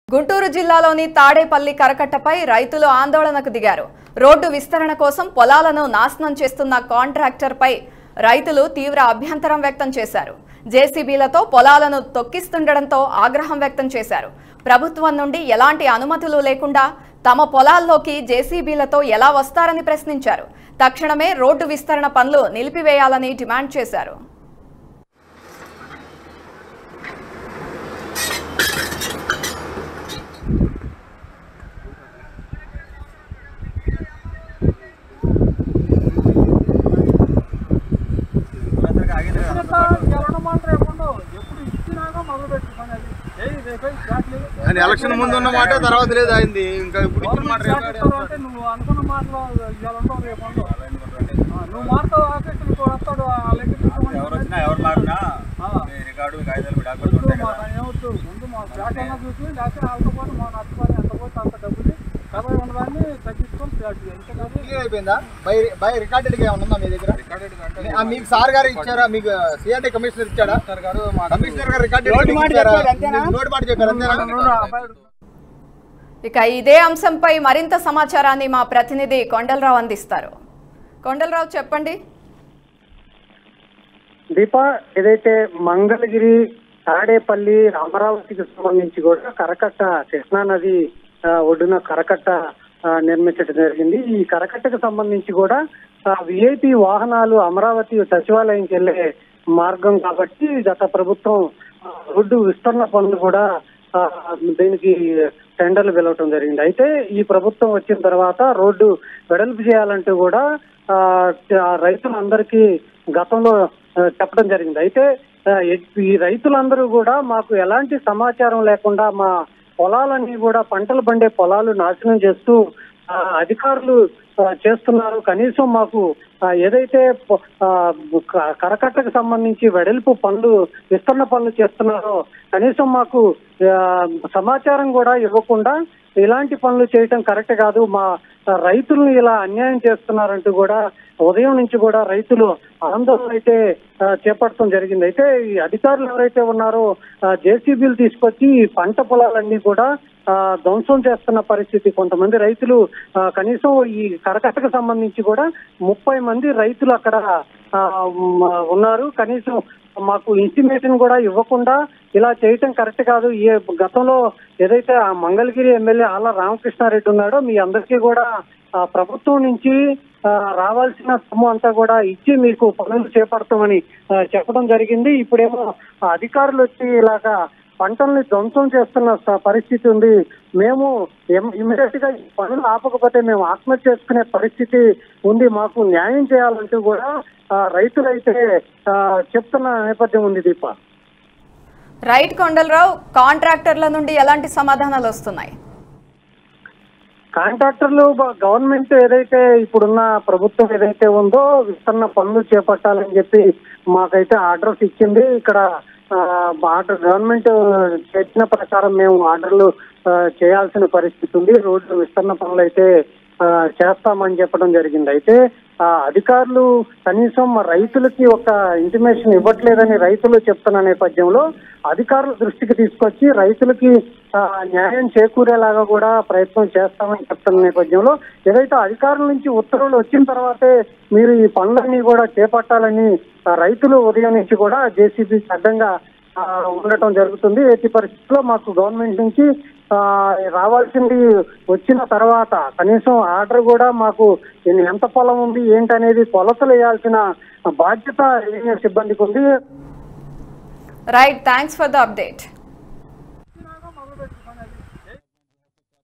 గుంటూరు జిల్లాలోని తాడేపల్లి కరకట్టపై రైతులు ఆందోళనకు దిగారు రోడ్డు విస్తరణ కోసం పొలాలను నాశనం చేస్తున్న కాంట్రాక్టర్పై రైతులు తీవ్ర అభ్యంతరం వ్యక్తం చేశారు జేసీబీలతో పొలాలను తొక్కిస్తుండడంతో ఆగ్రహం వ్యక్తం చేశారు ప్రభుత్వం నుండి ఎలాంటి అనుమతులు లేకుండా తమ పొలాల్లోకి జేసీబీలతో ఎలా వస్తారని ప్రశ్నించారు తక్షణమే రోడ్డు విస్తరణ పనులు నిలిపివేయాలని డిమాండ్ చేశారు ఆయన ఎలక్షన్ ముందు ఉన్న మాట తర్వాత లేదు అయింది ఇంకా ఇప్పుడు ఇచ్చిన మాట రేపు అంటే నువ్వు అనుకున్న మాటలు ఇవాళ ఉండవు రేపు ఉండవు ఆ, నువ్వు మాటతో ఆకర్షణ వస్తాడు ఆ లెక్క చూసుకోమని ఎవరు వచ్చినా ఎవరు మారినా ఆ. మీ రికార్డు కాగితాలు డాక్యుమెంట్ ముందు ఉంటాయి మా కదా ఏమవుతు ముందు మా బ్యాటర్లో చూసి లేకపోతే ఆల్కపోతే మా నష్టపోతే ఎంత పోతే అంత డబ్బులు కథ ఉన్నదాన్ని తగ్గించుకొని ప్లాట్ ఎంతకాదు క్లియర్ అయిపోయిందా బై బై రికార్డెడ్ గా ఏమన్నా ఉందా మీ దగ్గర రికార్డెడ్ అంటే ఆ, మీకు సార్ గారు ఇచ్చారా మీకు సిఆర్టీ కమిషనర్ ఇచ్చాడా డాక్టర్ గారు మా కమిషనర్ గారు రికార్డెడ్ నోటి మాట చెప్పాడు, అంతేనా? నోటి మాట చెప్పారు అంతేనా ఇక ఇదే అంశంపై మరింత సమాచారాన్ని మా ప్రతినిధి కొండలరావు అందిస్తారు కొండలరావు చెప్పండి దీప ఏదైతే మంగళగిరి తాడేపల్లి అమరావతికి సంబంధించి కూడా కరకట్ట కృష్ణా నది ఆ, ఒడ్డున కరకట్ట ఆ, నిర్మించడం జరిగింది ఈ కరకట్టకు సంబంధించి కూడా విఐపి వాహనాలు అమరావతి సచివాలయంకి వెళ్లే మార్గం కాబట్టి గత ప్రభుత్వం ఆ, రోడ్డు విస్తరణ పనులు కూడా ఆ, దీనికి టెండర్లు పిలవటం జరిగింది అయితే ఈ ప్రభుత్వం వచ్చిన తర్వాత రోడ్డు వెడల్పు చేయాలంటూ కూడా ఆ, ఆ రైతులందరికీ గతంలో ఆ, చెప్పడం జరిగింది అయితే ఆ, ఎ- ఈ రైతులందరూ కూడా మాకు ఎలాంటి సమాచారం లేకుండా మా పొలాలన్నీ కూడా పంటలు పండే పొలాలు నాశనం చేస్తూ ఆ, అధికారులు ఆ, చేస్తున్నారు కనీసం మాకు ఆ, ఏదైతే పొ- ఆ, క- కరకట్టకు సంబంధించి వెడల్పు పనులు విస్తరణ పనులు చేస్తున్నారో కనీసం మాకు ఆ, సమాచారం కూడా ఇవ్వకుండా ఇలాంటి పనులు చేయటం కరెక్ట్ కాదు మా రైతులను ఇలా అన్యాయం చేస్తున్నారంటూ కూడా ఉదయం నుంచి కూడా రైతులు ఆందోళన అయితే ఆ, చేపట్టడం జరిగింది అయితే ఈ అధికారులు ఎవరైతే ఉన్నారో జేసీబీలు తీసుకొచ్చి ఈ పంట పొలాలన్నీ కూడా ఆ, ధ్వంసం చేస్తున్న పరిస్థితి కొంతమంది రైతులు ఆ, కనీసం ఈ కరకట్టకు సంబంధించి కూడా ముప్పై మంది రైతులు అక్కడ ఆ, మ్, ఉన్నారు కనీసం మాకు ఇంటిమేషన్ కూడా ఇవ్వకుండా ఇలా చేయటం కరెక్ట్ కాదు ఏ గతంలో ఏదైతే ఆ మంగళగిరి ఎమ్మెల్యే ఆళ్ళ రామకృష్ణారెడ్డి ఉన్నాడో మీ అందరికీ కూడా ఆ ప్రభుత్వం నుంచి ఆ, రావాల్సిన సొమ్ము అంతా కూడా ఇచ్చి మీకు పనులు చేపడతామని ఆ, చెప్పడం జరిగింది ఇప్పుడేమో ఆ అధికారులు వచ్చి ఇలాగా పంటల్ని ధ్వంసం చేస్తున్న స- పరిస్థితి ఉంది మేము ఇమీడియట్ గా ఈ పనులు ఆపకపోతే మేము ఆత్మహత్య చేసుకునే పరిస్థితి ఉంది మాకు న్యాయం చేయాలంటూ కూడా ఆ, రైతులైతే ఆ, చెప్తున్న నేపథ్యం ఉంది దీప రైట్ కొండలరావు కాంట్రాక్టర్ల నుండి ఎలాంటి సమాధానాలు వస్తున్నాయి కాంట్రాక్టర్లు బ- గవర్నమెంట్ ఏదైతే ఇప్పుడున్న ప్రభుత్వం ఏదైతే ఉందో విస్తరణ పనులు చేపట్టాలని చెప్పి మాకైతే ఆర్డర్స్ ఇచ్చింది ఇక్కడ ఆ, ఆర్డర్ గవర్నమెంట్ చెప్పిన ప్రకారం మేము ఆర్డర్లు ఆ, చేయాల్సిన పరిస్థితి ఉంది రోడ్డు విస్తరణ పనులు అయితే ఆ, చేస్తామని చెప్పడం జరిగింది అయితే ఆ, అధికారులు కనీసం మా రైతులకి ఒక ఇంటిమేషన్ ఇవ్వట్లేదని రైతులు చెప్తున్న నేపథ్యంలో అధికారుల దృష్టికి తీసుకొచ్చి రైతులకి ఆ, న్యాయం చేకూరేలాగా కూడా ప్రయత్నం చేస్తామని చెప్తున్న నేపథ్యంలో ఏదైతే అధికారుల నుంచి ఉత్తర్వులు వచ్చిన తర్వాతే మీరు ఈ పనులన్నీ కూడా చేపట్టాలని ఆ, రైతులు ఉదయం నుంచి కూడా జేసీబీ అడ్డంగా ఆ, ఉండటం జరుగుతుంది ఎట్టి పరిస్థితుల్లో మాకు గవర్నమెంట్ నుంచి ఆ, రావాల్సింది వచ్చిన తర్వాత కనీసం ఆర్డర్ కూడా మాకు ఎన్ని- ఎంత పొలం ఉంది ఏంటనేది కొలతలు వేయాల్సిన బాధ్యత రెవెన్యూ సిబ్బందికి ఉంది right thanks for the update